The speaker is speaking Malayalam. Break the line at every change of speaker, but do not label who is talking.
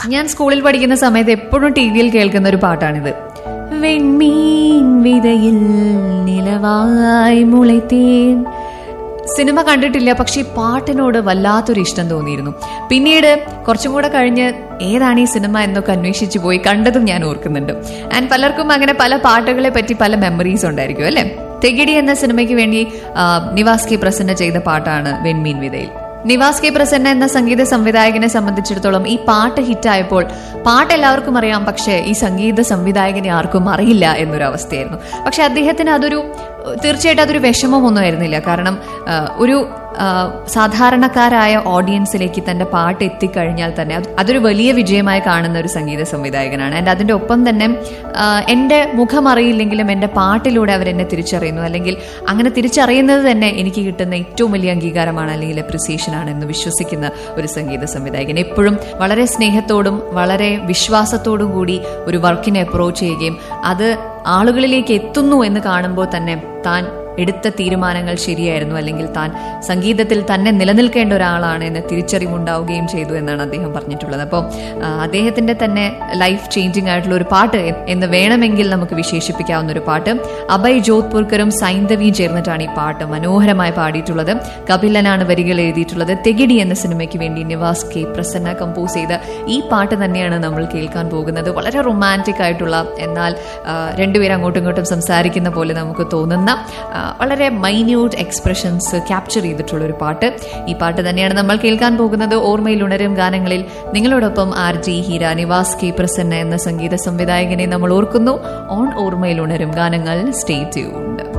ഞാൻ സ്കൂളിൽ പഠിക്കുന്ന സമയത്ത് എപ്പോഴും ടി വിയിൽ കേൾക്കുന്ന ഒരു പാട്ടാണിത് വെൺമീൻ വിതയിൽ നിലവായി മുളൈത്തേൻ സിനിമ കണ്ടിട്ടില്ല പക്ഷെ ഈ പാട്ടിനോട് വല്ലാത്തൊരു ഇഷ്ടം തോന്നിയിരുന്നു പിന്നീട് കുറച്ചും കൂടെ കഴിഞ്ഞ് ഏതാണ് ഈ സിനിമ എന്നൊക്കെ അന്വേഷിച്ചു പോയി കണ്ടതും ഞാൻ ഓർക്കുന്നുണ്ട് ആൻഡ് പലർക്കും അങ്ങനെ പല പാട്ടുകളെ പറ്റി പല മെമ്മറീസ് ഉണ്ടായിരിക്കും അല്ലെ തെകിടി എന്ന സിനിമയ്ക്ക് വേണ്ടി ആ, നിവാസ് കെ പ്രസന്ന ചെയ്ത പാട്ടാണ് വെൺമീൻ വിതയിൽ നിവാസ് കെ പ്രസന്ന എന്ന സംഗീത സംവിധായകനെ സംബന്ധിച്ചിടത്തോളം ഈ പാട്ട് ഹിറ്റായപ്പോൾ പാട്ട് എല്ലാവർക്കും അറിയാം പക്ഷേ ഈ സംഗീത സംവിധായകനെ ആർക്കും അറിയില്ല എന്നൊരു അവസ്ഥയായിരുന്നു പക്ഷെ അദ്ദേഹത്തിന് അതൊരു തീർച്ചയായിട്ടും അതൊരു വിഷമമൊന്നും ആയിരുന്നില്ല കാരണം ആ, ഒരു ആ, സാധാരണക്കാരായ ഓഡിയൻസിലേക്ക് തന്റെ പാട്ട് എത്തിക്കഴിഞ്ഞാൽ തന്നെ അത് അതൊരു വലിയ വിജയമായി കാണുന്ന ഒരു സംഗീത സംവിധായകനാണ് ആൻഡ് അതിന്റെ ഒപ്പം തന്നെ ആ, എന്റെ മുഖം അറിയില്ലെങ്കിലും എന്റെ പാട്ടിലൂടെ അവരെന്നെ തിരിച്ചറിയുന്നു അല്ലെങ്കിൽ അങ്ങനെ തിരിച്ചറിയുന്നത് തന്നെ എനിക്ക് കിട്ടുന്ന ഏറ്റവും വലിയ അംഗീകാരമാണ് അല്ലെങ്കിൽ അപ്രിസിയേഷൻ ആണ് എന്ന് വിശ്വസിക്കുന്ന ഒരു സംഗീത സംവിധായകൻ എപ്പോഴും വളരെ സ്നേഹത്തോടും വളരെ വിശ്വാസത്തോടും കൂടി ഒരു വർക്കിനെ അപ്രോച്ച് ചെയ്യുകയും അത് ആളുകളിലേക്ക് എത്തുന്നു എന്ന് കാണുമ്പോൾ തന്നെ താൻ എടുത്ത തീരുമാനങ്ങൾ ശരിയായിരുന്നു അല്ലെങ്കിൽ താൻ സംഗീതത്തിൽ തന്നെ നിലനിൽക്കേണ്ട ഒരാളാണ് എന്ന തിരിച്ചറിവുണ്ടാവുകയും ചെയ്തു എന്നാണ് അദ്ദേഹം പറഞ്ഞിട്ടുള്ളത് അപ്പോൾ ആ, അദ്ദേഹത്തിന്റെ തന്നെ ലൈഫ് ചേഞ്ചിങ് ആയിട്ടുള്ള ഒരു പാട്ട് എ- എന്ന് വേണമെങ്കിൽ നമുക്ക് വിശേഷിപ്പിക്കാവുന്ന ഒരു പാട്ട് അഭയ് ജോധ്പൂർക്കറും സൈന്ധവിയും ചേർന്നിട്ടാണ് ഈ പാട്ട് മനോഹരമായി പാടിയിട്ടുള്ളത് കപിലനാണ് വരികൾ എഴുതിയിട്ടുള്ളത് തെകിടി എന്ന സിനിമയ്ക്ക് വേണ്ടി നിവാസ് കെ പ്രസന്ന കമ്പോസ് ചെയ്ത ഈ പാട്ട് തന്നെയാണ് നമ്മൾ കേൾക്കാൻ പോകുന്നത് വളരെ റൊമാൻറ്റിക് ആയിട്ടുള്ള എന്നാൽ ആ, രണ്ടുപേരും അങ്ങോട്ടും ഇങ്ങോട്ടും സംസാരിക്കുന്ന പോലെ നമുക്ക് തോന്നുന്ന ആ, വളരെ മൈന്യൂട്ട് എക്സ്പ്രഷൻസ് ക്യാപ്ചർ ചെയ്തിട്ടുള്ള ഒരു പാട്ട് ഈ പാട്ട് തന്നെയാണ് നമ്മൾ കേൾക്കാൻ പോകുന്നത് ഓർമ്മയിൽ ഉണരും ഗാനങ്ങളിൽ നിങ്ങളോടൊപ്പം R G Heera Nivas K Prasanna എന്ന സംഗീത സംവിധായകനെ നമ്മൾ ഓർക്കുന്നു ഓൺ ഓർമ്മയിൽ ഉണരും ഗാനങ്ങൾ സ്റ്റേ ട്യൂൺഡ്